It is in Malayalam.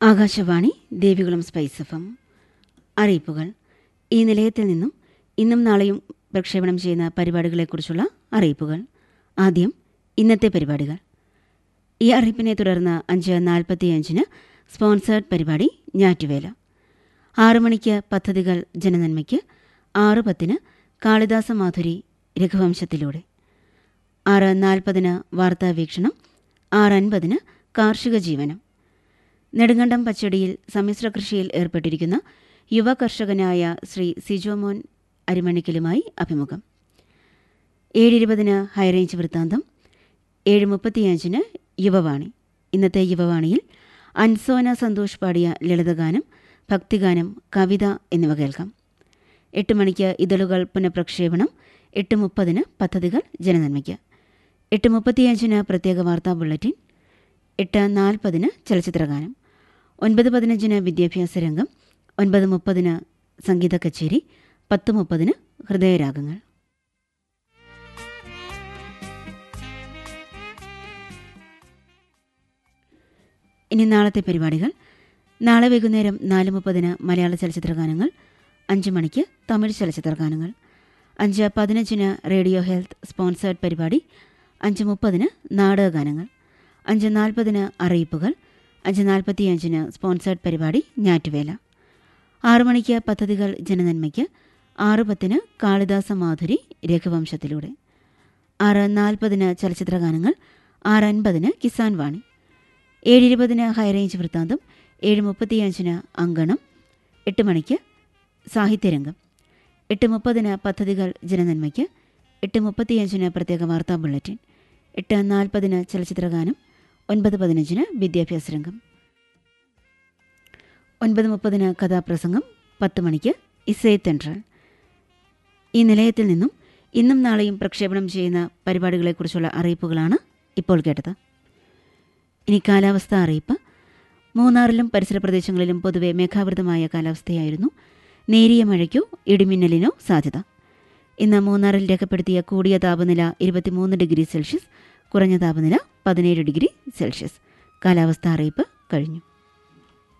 Akashvani Devikulam spice F M അറിയിപ്പുകൾ ഈ നിലയത്തിൽ നിന്നും ഇന്നും നാളെയും പ്രക്ഷേപണം ചെയ്യുന്ന പരിപാടികളെക്കുറിച്ചുള്ള അറിയിപ്പുകൾ ആദ്യം ഇന്നത്തെ പരിപാടികൾ ഈ അറിയിപ്പിനെ തുടർന്ന് അഞ്ച് നാൽപ്പത്തിയഞ്ചിന് സ്പോൺസേർഡ് പരിപാടി ഞാറ്റുവേല ആറു മണിക്ക് പദ്ധതികൾ ജനനന്മയ്ക്ക് ആറ് പത്തിന് കാളിദാസ മാധുരി രഘുവംശത്തിലൂടെ ആറ് നാൽപ്പതിന് വാർത്താ വീക്ഷണം ആറ് അൻപതിന് കാർഷിക ജീവനം നെടുങ്കണ്ടം പച്ചടിയിൽ സമ്മിശ്ര കൃഷിയിൽ ഏർപ്പെട്ടിരിക്കുന്ന യുവ കർഷകനായ ശ്രീ സിജോമോൻ അരിമണിക്കലുമായി അഭിമുഖം ഏഴിരുപതിന് ഹൈറേഞ്ച് വൃത്താന്തം ഏഴ് മുപ്പത്തിയഞ്ചിന് യുവവാണി ഇന്നത്തെ യുവവാണിയിൽ അൻസോന സന്തോഷ് പാടിയ ലളിതഗാനം ഭക്തിഗാനം കവിത എന്നിവ കേൾക്കാം എട്ട് മണിക്ക് ഇതളുകൾ പുനഃപ്രക്ഷേപണം എട്ട് മുപ്പതിന് പദ്ധതികൾ ജനനന്മയ്ക്ക് എട്ട് മുപ്പത്തിയഞ്ചിന് പ്രത്യേക വാർത്താ ബുള്ളറ്റിൻ എട്ട് നാൽപ്പതിന് ചലച്ചിത്രഗാനം ഒൻപത് പതിനഞ്ചിന് വിദ്യാഭ്യാസ രംഗം ഒൻപത് മുപ്പതിന് സംഗീത കച്ചേരി പത്ത് മുപ്പതിന് ഹൃദയരാഗങ്ങൾ ഇനി നാളത്തെ പരിപാടികൾ നാളെ വൈകുന്നേരം നാല് മുപ്പതിന് മലയാള ചലച്ചിത്രഗാനങ്ങൾ അഞ്ച് മണിക്ക് തമിഴ് ചലച്ചിത്രഗാനങ്ങൾ അഞ്ച് പതിനഞ്ചിന് റേഡിയോ ഹെൽത്ത് സ്പോൺസേർഡ് പരിപാടി അഞ്ച് മുപ്പതിന് നാടകഗാനങ്ങൾ അഞ്ച് നാൽപ്പതിന് അറിയിപ്പുകൾ അഞ്ച് നാൽപ്പത്തിയഞ്ചിന് സ്പോൺസേർഡ് പരിപാടി ഞാറ്റുവേല ആറു മണിക്ക് പദ്ധതികൾ ജനനന്മയ്ക്ക് ആറ് പത്തിന് കാളിദാസ മാധുരി രഘുവംശത്തിലൂടെ ആറ് നാൽപ്പതിന് ചലച്ചിത്രഗാനങ്ങൾ ആറ് അൻപതിന് കിസാൻ വാണി ഏഴിരുപതിന് ഹൈറേഞ്ച് വൃത്താന്തം ഏഴ് മുപ്പത്തിയഞ്ചിന് അങ്കണം എട്ട് മണിക്ക് സാഹിത്യരംഗം എട്ട് മുപ്പതിന് പദ്ധതികൾ ജനനന്മയ്ക്ക് എട്ട് മുപ്പത്തിയഞ്ചിന് പ്രത്യേക വാർത്താ ബുള്ളറ്റിൻ എട്ട് നാൽപ്പതിന് ചലച്ചിത്രഗാനം ഒൻപത് പതിനഞ്ചിന് വിദ്യാഭ്യാസ രംഗം ഒൻപത് മുപ്പതിന് കഥാപ്രസംഗം പത്ത് മണിക്ക് ഇസേ തെൻട്രൽ ഈ നിലയത്തിൽ നിന്നും ഇന്നും നാളെയും പ്രക്ഷേപണം ചെയ്യുന്ന പരിപാടികളെക്കുറിച്ചുള്ള അറിയിപ്പുകളാണ് ഇപ്പോൾ കേട്ടത് ഇനി കാലാവസ്ഥ അറിയിപ്പ് മൂന്നാറിലും പരിസര പ്രദേശങ്ങളിലും പൊതുവെ മേഘാവൃതമായ കാലാവസ്ഥയായിരുന്നു നേരിയ മഴയ്ക്കോ ഇടിമിന്നലിനോ സാധ്യത ഇന്ന് മൂന്നാറിൽ രേഖപ്പെടുത്തിയ കൂടിയ താപനില ഇരുപത്തിമൂന്ന് ഡിഗ്രി സെൽഷ്യസ് കുറഞ്ഞ താപനില പതിനേഴ് ഡിഗ്രി സെൽഷ്യസ് കാലാവസ്ഥ അറിയിപ്പ് കഴിഞ്ഞു